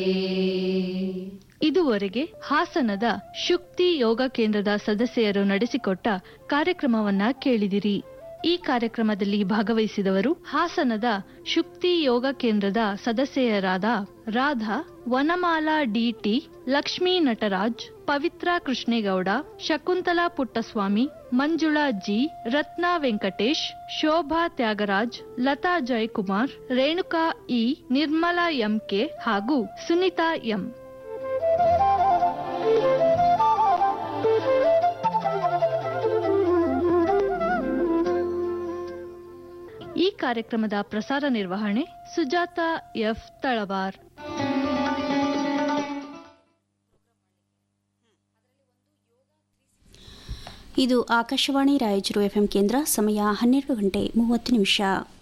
ಇದುವರೆಗೆ ಹಾಸನದ ಶುಕ್ತಿ ಯೋಗ ಕೇಂದ್ರದ ಸದಸ್ಯರು ನಡೆಸಿಕೊಟ್ಟ ಕಾರ್ಯಕ್ರಮವನ್ನ ಕೇಳಿದಿರಿ ಈ ಕಾರ್ಯಕ್ರಮದಲ್ಲಿ ಭಾಗವಹಿಸಿದವರು ಹಾಸನದ ಶುಕ್ತಿ ಯೋಗ ಕೇಂದ್ರದ ಸದಸ್ಯರಾದ Radha Vanamala D T Lakshmi Nataraj Pavithra Krishnegowda Shakuntala Puttaswamy Manjula G Ratna Venkatesh Shobha Tyagaraj Latha Jayakumar Renuka E Nirmala M K ಹಾಗೂ ಸುನಿತಾ ಎಂ ಈ ಕಾರ್ಯಕ್ರಮದ ಪ್ರಸಾರ ನಿರ್ವಹಣೆ ಸುಜಾತ ಎಫ್ ತಳವಾರ್ ಇದು ಆಕಾಶವಾಣಿ ರಾಯಚೂರು ಎಫ್ಎಂ ಕೇಂದ್ರ ಸಮಯ ಹನ್ನೆರಡು ಗಂಟೆ ಮೂವತ್ತು ನಿಮಿಷ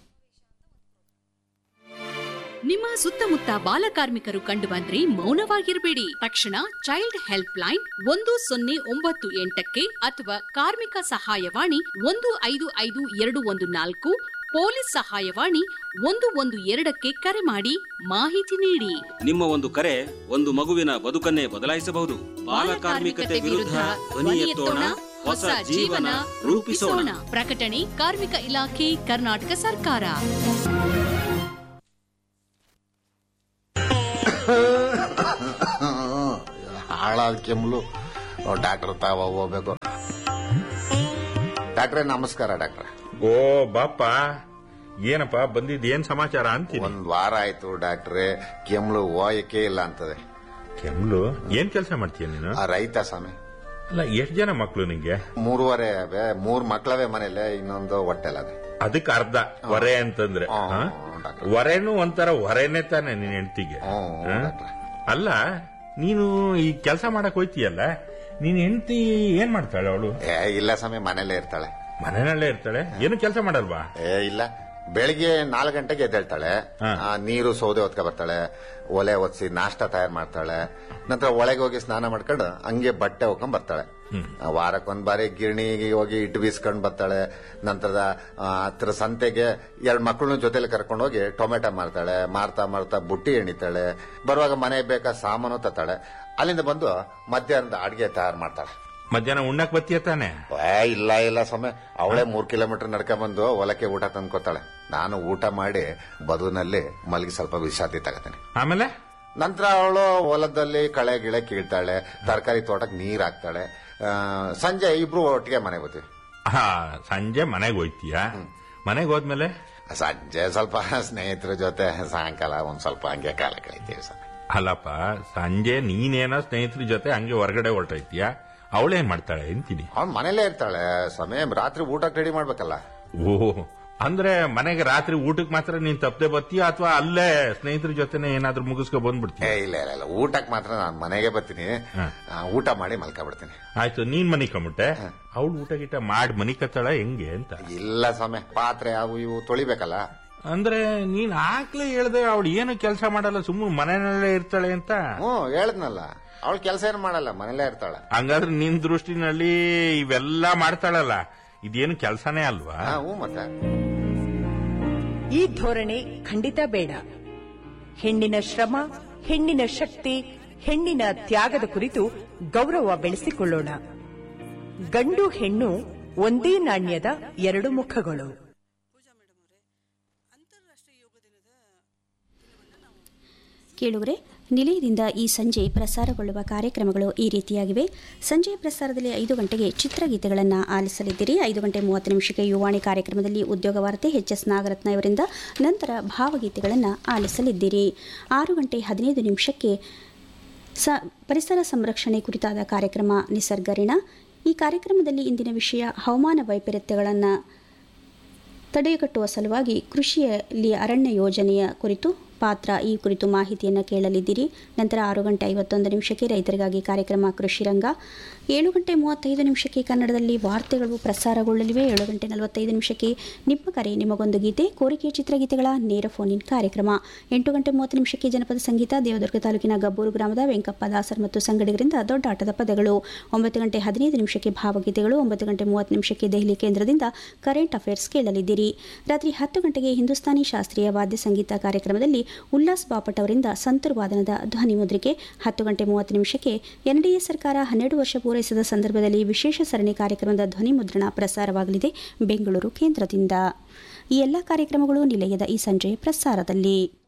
ನಿಮ್ಮ ಸುತ್ತಮುತ್ತ ಬಾಲಕಾರ್ಮಿಕರು ಕಂಡುಬಂದ್ರೆ ಮೌನವಾಗಿರಬೇಡಿ ತಕ್ಷಣ ಚೈಲ್ಡ್ ಹೆಲ್ಪ್ ಲೈನ್ ಒಂದು ಸೊನ್ನೆ ಒಂಬತ್ತು ಎಂಟಕ್ಕೆ ಅಥವಾ ಕಾರ್ಮಿಕ ಸಹಾಯವಾಣಿ ಒಂದು ಐದು ಐದು ಎರಡು ಒಂದು ನಾಲ್ಕು ಪೊಲೀಸ್ ಸಹಾಯವಾಣಿ ಒಂದು ಒಂದು ಎರಡಕ್ಕೆ ಕರೆ ಮಾಡಿ ಮಾಹಿತಿ ನೀಡಿ ನಿಮ್ಮ ಒಂದು ಕರೆ ಒಂದು ಮಗುವಿನ ಬದುಕನ್ನೇ ಬದಲಾಯಿಸಬಹುದು ಬಾಲಕಾರ್ಮಿಕತೆ ವಿರುದ್ಧ ಧ್ವನಿ ಎತ್ತೋಣ ಹೊಸ ಜೀವನ ರೂಪಿಸೋಣ ಪ್ರಕಟಣೆ ಕಾರ್ಮಿಕ ಇಲಾಖೆ ಕರ್ನಾಟಕ ಸರ್ಕಾರ ಹಾಳಾದ ಕೆಮ್ಮಲು ಡಾಕ್ಟರ್ ತಾವ ಹೋಗ್ಬೇಕು ಡಾಕ್ಟ್ರೇ ನಮಸ್ಕಾರ ಡಾಕ್ಟ್ರೆ ಓ ಬಾಪ ಏನಪ್ಪ ಬಂದಿದ್ ಏನ್ ಸಮಾಚಾರ ಅಂತೀನಿ ಒಂದ್ ವಾರ ಆಯ್ತು ಡಾಕ್ಟ್ರೆ ಕೆಮ್ಲು ಹೋಯಕ್ಕೆ ಇಲ್ಲ ಅಂತದೆ ಕೆಮ್ಲು ಏನ್ ಕೆಲಸ ಮಾಡ್ತೀಯ ನೀನು ಆ ರೈತ ಸ್ವಾಮಿ ಅಲ್ಲ ಎಷ್ಟ್ ಜನ ಮಕ್ಳು ನಿಂಗೆ ಮೂರುವರೆ ಅವೆ ಮೂರ್ ಮಕ್ಳವೆ ಮನೇಲೆ ಇನ್ನೊಂದು ಹೊಟ್ಟೆಲದೆ ಅದಕ್ಕೆ ಅರ್ಧ ಹೊರೆ ಅಂತಂದ್ರೆ ಹ್ಮ್, ಹಾ? ಡಾಕ್ಟ್ರೆ. ಹೊರೆನೂ ಒಂಥರ ಹೊರೆನೇ ತಾನೆ ನಿನ್ ಹೆಂಡತಿಗೆ ಹ್ಮ್, ಡಾಕ್ಟ್ರೆ. ಅಲ್ಲ ನೀನು ಈ ಕೆಲಸ ಮಾಡಕ್ ಹೋಯ್ತೀಯಲ್ಲ ನೀನ್ ಹೆಂಡತಿ ಏನ್ ಮಾಡ್ತಾಳೆ ಅವಳು ಏ ಇಲ್ಲ ಸ್ವಾಮಿ ಮನೇಲೆ ಇರ್ತಾಳೆ ಮನೆಯಲ್ಲೇ ಇರ್ತಾಳೆ ಏನು ಕೆಲಸ ಮಾಡಲ್ವಾ ಏ ಇಲ್ಲ ಬೆಳಿಗ್ಗೆ ನಾಲ್ಕು ಗಂಟೆಗೆ ಎದ್ದೇಳ್ತಾಳೆ ಹಾ. ಆ, ನೀರು ಸೌದೆ ಹೊತ್ಕೊ ಬರ್ತಾಳೆ ಒಲೆ ಒತ್ಸಿ ನಾಷ್ಟ ತಯಾರು ಮಾಡ್ತಾಳೆ ನಂತರ ಒಳಗೆ ಹೋಗಿ ಸ್ನಾನ ಮಾಡ್ಕೊಂಡು ಹಂಗೆ ಬಟ್ಟೆ ಹೋಗ್ಕೊಂಡ್ ಬರ್ತಾಳೆ ಆ, ವಾರಕ್ಕೊಂದ್ ಬಾರಿ ಗಿರಣಿಗೆ ಹೋಗಿ ಇಟ್ಟು ಬೀಸ್ಕೊಂಡ್ ಬರ್ತಾಳೆ ನಂತರದ ಆ, ಹತ್ರ ಸಂತೆಗೆ ಎರಡ್ ಮಕ್ಕಳನ್ನ ಜೊತೆಲಿ ಕರ್ಕೊಂಡು ಹೋಗಿ ಟೊಮೆಟೊ ಮಾರ್ತಾಳೆ ಮಾರ್ತಾ ಮಾರ್ತಾ ಬುಟ್ಟಿ ಎಣಿತಾಳೆ ಬರುವಾಗ ಮನೆಗೆ ಬೇಕಾದ ಸಾಮಾನು ತತ್ತಾಳೆ ಅಲ್ಲಿಂದ ಬಂದು ಮಧ್ಯಾಹ್ನದ ಅಡಿಗೆ ತಯಾರು ಮಾಡ್ತಾಳೆ ಮಧ್ಯಾಹ್ನ ಉಣ್ಣಕ್ ಬತ್ತೀಯ ತಾನೆ ಏ ಇಲ್ಲ ಇಲ್ಲ ಸಮಯ ಅವಳೇ ಮೂರ್ ಕಿಲೋಮೀಟರ್ ನಡ್ಕೊಂಡ್ ಬಂದು ಹೊಲಕ್ಕೆ ಊಟ ತಂದ್ಕೊತಾಳೆ ನಾನು ಊಟ ಮಾಡಿ ಬದುನಲ್ಲಿ ಮಲಗಿ ಸ್ವಲ್ಪ ವಿಶ್ರಾಂತಿ ತಗತೀನಿ ಆಮೇಲೆ ನಂತರ ಅವಳು ಹೊಲದಲ್ಲಿ ಕಳೆ ಗಿಳೆ ಕೀಳ್ತಾಳೆ ತರಕಾರಿ ತೋಟಕ್ಕೆ ನೀರ್ ಹಾಕ್ತಾಳೆ ಆ, ಸಂಜೆ ಇಬ್ರು ಒಟ್ಟಿಗೆ ಮನೆಗೆ ಬರ್ತೀವಿ ಹಾ ಸಂಜೆ ಮನೆಗೆ ಹೋಯ್ತೀಯ ಮನೆಗೆ ಹೋದ್ಮೇಲೆ ಸಂಜೆ ಸ್ವಲ್ಪ ಸ್ನೇಹಿತರ ಜೊತೆ ಸಾಯಂಕಾಲ ಒಂದ್ ಸ್ವಲ್ಪ ಹಂಗೆ ಕಾಲ ಕಳಿತೀವಿ ಸಮಯ ಅಲ್ಲಪ್ಪ ಸಂಜೆ ನೀನೇನೋ ಸ್ನೇಹಿತರ ಜೊತೆ ಹಂಗೆ ಹೊರಗಡೆ ಹೊರಟೈತೀಯ ಅವಳೇನ್ ಮಾಡ್ತಾಳೆ ಅಂತೀನಿ ಅವ್ನ್ ಮನೇಲೇ ಇರ್ತಾಳೆ ಸಮಯ ರಾತ್ರಿ ಊಟಕ್ಕೆ ರೆಡಿ ಮಾಡ್ಬೇಕಲ್ಲ ಓ ಅಂದ್ರೆ ಮನೆಗೆ ರಾತ್ರಿ ಊಟಕ್ಕೆ ಮಾತ್ರ ನೀನ್ ತಪ್ಪದೆ ಬರ್ತೀಯ ಅಥವಾ ಅಲ್ಲೇ ಸ್ನೇಹಿತರ ಜೊತೆನೆ ಏನಾದ್ರೂ ಮುಗಿಸ್ಕೊ ಏ ಬಂದ್ಬಿಡ್ತೀಯ ಇಲ್ಲ ಇಲ್ಲ ಇಲ್ಲ ಊಟಕ್ಕೆ ಮಾತ್ರ ನಾನು ಮನೆಗೆ ಬರ್ತೀನಿ ಹಾ. ಆ, ಊಟ ಮಾಡಿ ಮಲ್ಕೊಂಡ್ಬಿಡ್ತೀನಿ ಆಯ್ತು ನೀನ್ ಮನಿ ಕಮ್ಬಿಟ್ಟೆ ಅವಳು ಊಟ ಗೀಟ ಮಾಡಿ ಮನಿ ಕತ್ತಾಳ ಹೆಂಗೆ ಅಂತ ಇಲ್ಲ ಸಮಯ ಪಾತ್ರೆ ಅವು ಇವು ತೊಳಿಬೇಕಲ್ಲ ಅಂದ್ರೆ ನೀನ್ ಆಗ್ಲೇ ಹೇಳ್ದೆ ಅವಳು ಏನು ಕೆಲಸ ಮಾಡಲ್ಲ ಸುಮ್ಮನೆ ಮನೆಯಲ್ಲೇ ಇರ್ತಾಳೆ ಅಂತ ಹ್ಞೂ ಹೇಳದ್ನಲ್ಲ ಅವಳು ಕೆಲಸ ಏನು ಮಾಡಲ್ಲ ಮನೇಲೇ ಇರ್ತಾಳೆ ಹಂಗಾದ್ರೆ ನಿನ್ ದೃಷ್ಟಿನಲ್ಲಿ ಇವೆಲ್ಲ ಮಾಡ್ತಾಳಲ್ಲ ಇದೇನು ಕೆಲಸನೇ ಅಲ್ವಾ ಹಾ, ಹ್ಞೂ ಮತ್ತೆ ಈ ಧೋರಣೆ ಖಂಡಿತ ಬೇಡ ಹೆಣ್ಣಿನ ಶ್ರಮ ಹೆಣ್ಣಿನ ಶಕ್ತಿ ಹೆಣ್ಣಿನ ತ್ಯಾಗದ ಕುರಿತು ಗೌರವ ಬೆಳೆಸಿಕೊಳ್ಳೋಣ ಗಂಡು ಹೆಣ್ಣು ಒಂದೇ ನಾಣ್ಯದ ಎರಡು ಮುಖಗಳು ಕೇಳುವರೆ ನಿಲಯದಿಂದ ಈ ಸಂಜೆ ಪ್ರಸಾರಗೊಳ್ಳುವ ಕಾರ್ಯಕ್ರಮಗಳು ಈ ರೀತಿಯಾಗಿವೆ ಸಂಜೆ ಪ್ರಸಾರದಲ್ಲಿ ಐದು ಗಂಟೆಗೆ ಚಿತ್ರಗೀತೆಗಳನ್ನು ಆಲಿಸಲಿದ್ದೀರಿ ಐದು ಗಂಟೆ ಮೂವತ್ತು ನಿಮಿಷಕ್ಕೆ ಯುವಾಣಿ ಕಾರ್ಯಕ್ರಮದಲ್ಲಿ ಉದ್ಯೋಗ ವಾರ್ತೆ ಎಚ್ ಎಸ್ ನಾಗರತ್ನ ಇವರಿಂದ ನಂತರ ಭಾವಗೀತೆಗಳನ್ನು ಆಲಿಸಲಿದ್ದೀರಿ ಆರು ಗಂಟೆ ಹದಿನೈದು ನಿಮಿಷಕ್ಕೆ ಸ ಪರಿಸರ ಸಂರಕ್ಷಣೆ ಕುರಿತಾದ ಕಾರ್ಯಕ್ರಮ ನಿಸರ್ಗರಿಣ ಈ ಕಾರ್ಯಕ್ರಮದಲ್ಲಿ ಇಂದಿನ ವಿಷಯ ಹವಾಮಾನ ವೈಪರೀತ್ಯಗಳನ್ನು ತಡೆಗಟ್ಟುವ ಸಲುವಾಗಿ ಕೃಷಿಯಲ್ಲಿ ಅರಣ್ಯ ಯೋಜನೆಯ ಕುರಿತು ಪಾತ್ರ ಈ ಕುರಿತು ಮಾಹಿತಿಯನ್ನು ಕೇಳಲಿದ್ದೀರಿ ನಂತರ ಆರು ಗಂಟೆ ಐವತ್ತೊಂದು ನಿಮಿಷಕ್ಕೆ ರೈತರಿಗಾಗಿ ಕಾರ್ಯಕ್ರಮ ಕೃಷಿ ರಂಗ ಏಳು ಗಂಟೆ ಮೂವತ್ತೈದು ನಿಮಿಷಕ್ಕೆ ಕನ್ನಡದಲ್ಲಿ ವಾರ್ತೆಗಳು ಪ್ರಸಾರಗೊಳ್ಳಲಿವೆ ಏಳು ಗಂಟೆ ನಲವತ್ತೈದು ನಿಮಿಷಕ್ಕೆ ನಿಮ್ಮ ಕರೆ ನಿಮಗೊಂದು ಗೀತೆ ಕೋರಿಕೆ ಚಿತ್ರಗೀತೆಗಳ ನೇರ ಫೋನ್ ಇನ್ ಕಾರ್ಯಕ್ರಮ ಎಂಟು ಗಂಟೆ ಮೂವತ್ತು ನಿಮಿಷಕ್ಕೆ ಜನಪದ ಸಂಗೀತ ದೇವದುರ್ಗ ತಾಲೂಕಿನ ಗಬ್ಬೂರು ಗ್ರಾಮದ ವೆಂಕಪ್ಪ ದಾಸರ್ ಮತ್ತು ಸಂಗಡಿಗರಿಂದ ದೊಡ್ಡಾಟದ ಪದಗಳು ಒಂಬತ್ತು ಗಂಟೆ ಹದಿನೈದು ನಿಮಿಷಕ್ಕೆ ಭಾವಗೀತೆಗಳು ಒಂಬತ್ತು ಗಂಟೆ ಮೂವತ್ತು ನಿಮಿಷಕ್ಕೆ ದೆಹಲಿ ಕೇಂದ್ರದಿಂದ ಕರೆಂಟ್ ಅಫೇರ್ಸ್ ಕೇಳಲಿದ್ದೀರಿ ರಾತ್ರಿ ಹತ್ತು ಗಂಟೆಗೆ ಹಿಂದೂಸ್ತಾನಿ ಶಾಸ್ತ್ರೀಯ ವಾದ್ಯ ಸಂಗೀತ ಕಾರ್ಯಕ್ರಮದಲ್ಲಿ ಉಲ್ಲಾಸ್ ಬಾಪಟ್ ಅವರಿಂದ ಸಂತೂರ್ ವಾದನದ ಧ್ವನಿ ಮುದ್ರಿಕೆ ಹತ್ತು ಗಂಟೆ ಮೂವತ್ತು ನಿಮಿಷಕ್ಕೆ ಎನ್ಡಿಎ ಸರ್ಕಾರ ಹನ್ನೆರಡು ವರ್ಷ ಪೂರೈಸಿದ ಸಂದರ್ಭದಲ್ಲಿ ವಿಶೇಷ ಸರಣಿ ಕಾರ್ಯಕ್ರಮದ ಧ್ವನಿ ಮುದ್ರಣ ಪ್ರಸಾರವಾಗಲಿದೆ ಬೆಂಗಳೂರು ಕೇಂದ್ರದಿಂದ ಈ ಎಲ್ಲ ಕಾರ್ಯಕ್ರಮಗಳು ನಿಲಯದ ಈ ಸಂಜೆ ಪ್ರಸಾರದಲ್ಲಿ